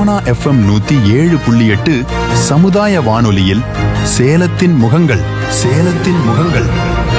Sona FM நூத்தி ஏழு புள்ளி எட்டு சமுதாய வானொலியில் சேலத்தின் முகங்கள் சேலத்தின் முகங்கள்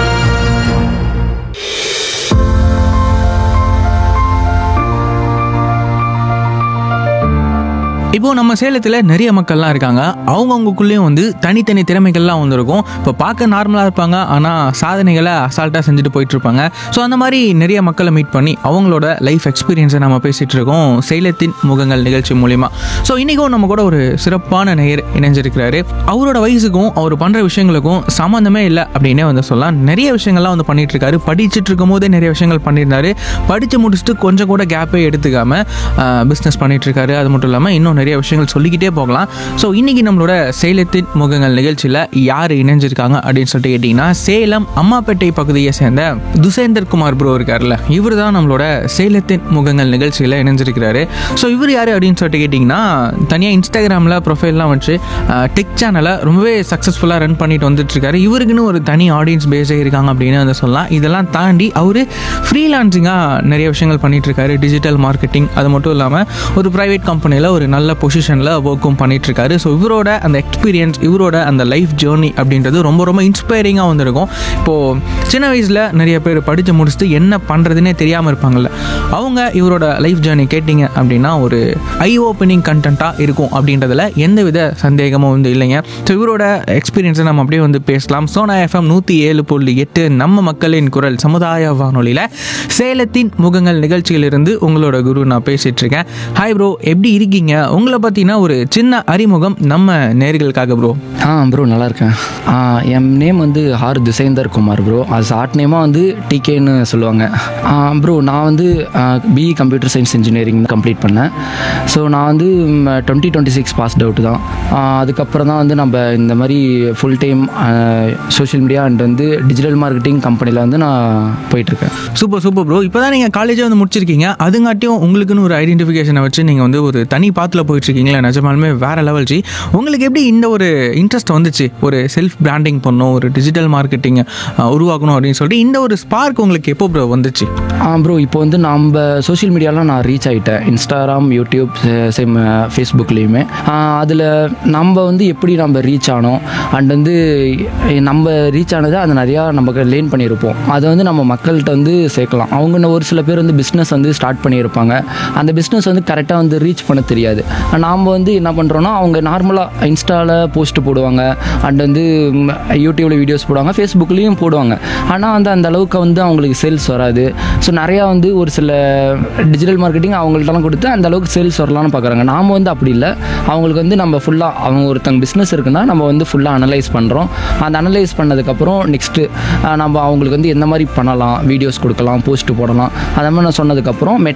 இப்போ நம்ம சேலத்தில் நிறைய மக்கள்லாம் இருக்காங்க அவங்கவுங்களுக்குள்ளேயும் வந்து தனித்தனி திறமைகள்லாம் வந்திருக்கும் இப்போ பார்க்க நார்மலாக இருப்பாங்க ஆனால் சாதனைகளை அசால்ட்டாக செஞ்சுட்டு போயிட்டு இருப்பாங்க ஸோ அந்த மாதிரி நிறைய மக்களை மீட் பண்ணி அவங்களோட லைஃப் எக்ஸ்பீரியன்ஸை நம்ம பேசிகிட்டு இருக்கோம் சேலத்தின் முகங்கள் நிகழ்ச்சி மூலிமா ஸோ இன்றைக்கும் நம்ம கூட ஒரு சிறப்பான நேயர் இணைஞ்சிருக்கிறாரு அவரோட வயசுக்கும் அவர் பண்ணுற விஷயங்களுக்கும் சம்மந்தமே இல்லை அப்படின்னே வந்து சொல்லலாம் நிறைய விஷயங்கள்லாம் வந்து பண்ணிட்டு இருக்காரு படிச்சுட்டு இருக்கும் போதே நிறைய விஷயங்கள் பண்ணியிருந்தாரு படித்து முடிச்சுட்டு கொஞ்சம் கூட கேப்பே எடுத்துக்காம பிஸ்னஸ் பண்ணிட்டு இருக்காரு அது மட்டும் இல்லாமல் இன்னும் நிறைய விஷயங்கள் சொல்லிக்கிட்டே போகலாம் ஸோ இன்னைக்கு நம்மளோட சேலத்தின் முகங்கள் நிகழ்ச்சியில் யார் இணைஞ்சிருக்காங்க அப்படின்னு சொல்லிட்டு கேட்டிங்கன்னா சேலம் அம்மாப்பேட்டை பகுதியை சேர்ந்த துசேந்தர் குமார் ப்ரோ இருக்கார்ல இவர் தான் நம்மளோட சேலத்தின் முகங்கள் நிகழ்ச்சியில் இணைஞ்சிருக்கிறாரு ஸோ இவர் யார் அப்படின்னு சொல்லிட்டு கேட்டிங்கன்னா தனியாக இன்ஸ்டாகிராமில் ப்ரொஃபைல்லாம் வச்சு டெக் சேனலை ரொம்பவே சக்ஸஸ்ஃபுல்லாக ரன் பண்ணிட்டு வந்துட்டு இருக்காரு இவருக்குன்னு ஒரு தனி ஆடியன்ஸ் பேஸே இருக்காங்க அப்படின்னு வந்து சொல்லலாம் இதெல்லாம் தாண்டி அவர் ஃப்ரீலான்சிங்காக நிறைய விஷயங்கள் பண்ணிட்டு இருக்காரு டிஜிட்டல் மார்க்கெட்டிங் அது மட்டும் இல்லாமல் ஒரு ப்ரைவேட் கம்பெனியில் ஒரு நல்ல பொசிஷனில் ஒர்க்கும் பண்ணிட்டு இருக்காரு ஸோ இவரோட அந்த எக்ஸ்பீரியன்ஸ் இவரோட அந்த லைஃப் ஜேர்னி அப்படின்றது ரொம்ப ரொம்ப இன்ஸ்பைரிங்காக வந்திருக்கும் இப்போது சின்ன வயசில் நிறைய பேர் படித்து முடிச்சுட்டு என்ன பண்ணுறதுனே தெரியாமல் இருப்பாங்கல்ல அவங்க இவரோட லைஃப் ஜேர்னி கேட்டிங்க அப்படின்னா ஒரு ஐ ஓப்பனிங் கண்டென்ட்டாக இருக்கும் அப்படின்றதுல எந்தவித சந்தேகமும் வந்து இல்லைங்க ஸோ இவரோட எக்ஸ்பீரியன்ஸை நம்ம அப்படியே வந்து பேசலாம் சோனா எஃப்எம் நூற்றி ஏழு புள்ளி எட்டு நம்ம மக்களின் குரல் சமுதாய வானொலியில் சேலத்தின் முகங்கள் நிகழ்ச்சியிலிருந்து உங்களோட குரு நான் பேசிட்டு இருக்கேன் ஹாய் ப்ரோ எப்படி இருக்கீங்க உங்களை பற்றினா ஒரு சின்ன அறிமுகம் நம்ம நேர்களுக்காக ப்ரோ ஆ ப்ரோ நல்லா இருக்கேன் ஆ, என் நேம் வந்து ஹார் துசேந்தர் குமார் ப்ரோ அது ஷார்ட் நேமாக வந்து டிகேன்னு சொல்லுவாங்க ப்ரோ நான் வந்து BE computer science engineering complete பண்ணேன் ஸோ நான் வந்து twenty twenty six passed out தான் ஆ, அதுக்கப்புறம் தான் வந்து நம்ம இந்த மாதிரி full time social media and வந்து டிஜிட்டல் மார்க்கெட்டிங் கம்பெனியில் வந்து நான் போயிட்டுருக்கேன் சூப்பர் சூப்பர் ப்ரோ இப்போ தான் நீங்கள் காலேஜே வந்து முடிச்சிருக்கீங்க அதுங்காட்டியும் உங்களுக்குன்னு ஒரு ஐடென்டிஃபிகேஷனை வச்சு நீங்கள் வந்து ஒரு தனி பாத்தில் போயிட்டு இருக்கீங்களா நிஜமாலுமே வேற லெவல் ஜி உங்களுக்கு எப்படி இந்த ஒரு இன்ட்ரெஸ்ட் வந்துச்சு ஒரு செல்ஃப் பிராண்டிங் பண்ணணும் ஒரு டிஜிட்டல் மார்க்கெட்டிங் உருவாக்கணும் அப்படின்னு சொல்லிட்டு இந்த ஒரு ஸ்பார்க் உங்களுக்கு எப்போ ப்ரோ வந்துச்சு ஆ ப்ரோ இப்போ வந்து நம்ம சோஷியல் மீடியாலாம் நான் ரீச் ஆகிட்டேன் இன்ஸ்டாகிராம் யூடியூப் சேம் ஃபேஸ்புக்லேயுமே அதில் நம்ம வந்து எப்படி நம்ம ரீச் ஆனோம் அண்ட் வந்து நம்ம ரீச் ஆனதை அது நிறையா நமக்கு லேர்ன் பண்ணியிருப்போம் அதை வந்து நம்ம மக்கள்கிட்ட வந்து சேர்க்கலாம் அவங்க இன்னும் ஒரு சில பேர் வந்து பிஸ்னஸ் வந்து ஸ்டார்ட் பண்ணியிருப்பாங்க அந்த பிஸ்னஸ் வந்து கரெக்டாக வந்து ரீச் பண்ண தெரியாது நாம் வந்து என்ன பண்ணுறோன்னா அவங்க நார்மலாக இன்ஸ்டாவில் போஸ்ட் போடுவாங்க அண்ட் வந்து யூடியூப்பில் வீடியோஸ் போடுவாங்க ஃபேஸ்புக்லேயும் போடுவாங்க ஆனால் வந்து அந்த அளவுக்கு வந்து அவங்களுக்கு சேல்ஸ் வராது ஸோ நிறையா வந்து ஒரு சில டிஜிட்டல் மார்க்கெட்டிங் அவங்கள்ட்டலாம் கொடுத்து அந்த அளவுக்கு சேல்ஸ் வரலாம்னு பார்க்குறாங்க நாம் வந்து அப்படி இல்லை அவங்களுக்கு வந்து நம்ம ஃபுல்லாக அவங்க ஒருத்தங்க பிஸ்னஸ் இருக்குன்னா நம்ம வந்து ஃபுல்லாக அனலைஸ் பண்ணுறோம் அந்த அனலைஸ் பண்ணதுக்கப்புறம் நெக்ஸ்ட்டு நம்ம அவங்களுக்கு வந்து எந்த மாதிரி பண்ணலாம் வீடியோஸ் கொடுக்கலாம் போஸ்ட் போடலாம் அந்த மாதிரி நான் சொன்னதுக்கப்புறம்